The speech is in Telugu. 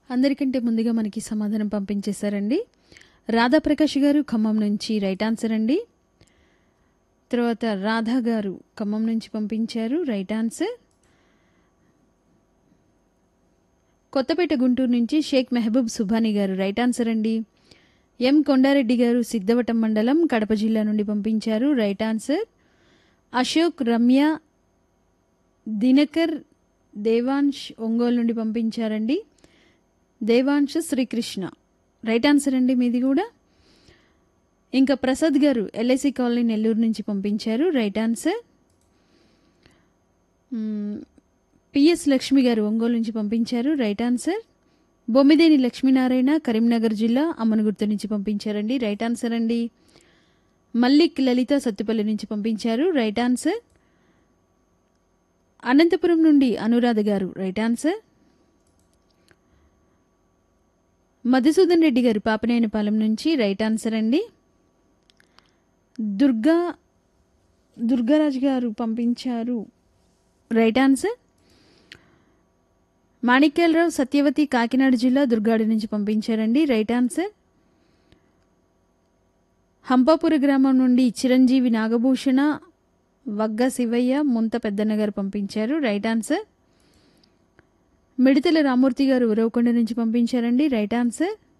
అందరికంటే ముందుగా మనకి సమాధానం పంపించేశారండి రాధాప్రకాష్ గారు ఖమ్మం నుంచి రైట్ ఆన్సర్ అండి తర్వాత రాధా గారు ఖమ్మం నుంచి పంపించారు రైట్ ఆన్సర్ కొత్తపేట గుంటూరు నుంచి షేక్ మెహబూబ్ సుభాని గారు రైట్ ఆన్సర్ అండి ఎం కొండారెడ్డి గారు సిద్ధవటం మండలం కడప జిల్లా నుండి పంపించారు రైట్ ఆన్సర్ అశోక్ రమ్య దినకర్ దేవాంశ్ ఒంగోలు నుండి పంపించారండి దేవాంశ్ శ్రీకృష్ణ రైట్ ఆన్సర్ అండి మీది కూడా ఇంకా ప్రసాద్ గారు ఎల్ఐసి కాలనీ నెల్లూరు నుంచి పంపించారు right answer hmm, P S Lakshmi గారు ఒంగోలు నుంచి పంపించారు రైట్ ఆన్సర్ బొమ్మిదేని లక్ష్మీనారాయణ కరీంనగర్ జిల్లా అమ్మనగుర్తు నుంచి పంపించారండి రైట్ ఆన్సర్ అండి మల్లిక్ లలిత సత్తుపల్లి నుంచి పంపించారు రైట్ ఆన్సర్ అనంతపురం నుండి అనురాధ గారు రైట్ ఆన్సర్ మధుసూదన్ రెడ్డి గారు పాపనేనిపాలెం నుంచి రైట్ ఆన్సర్ అండి దుర్గా దుర్గారాజు గారు పంపించారు రైట్ ఆన్సర్ మాణిక్యాలరావు సత్యవతి కాకినాడ జిల్లా దుర్గాడి నుంచి పంపించారండి రైట్ ఆన్సర్ హంపాపుర గ్రామం నుండి చిరంజీవి నాగభూషణ వగ్గ శివయ్య ముంత పెద్దన్న గారు పంపించారు రైట్ ఆన్సర్ మిడతల రామూర్తి గారు ఉరవకొండ నుంచి పంపించారండి రైట్ ఆన్సర్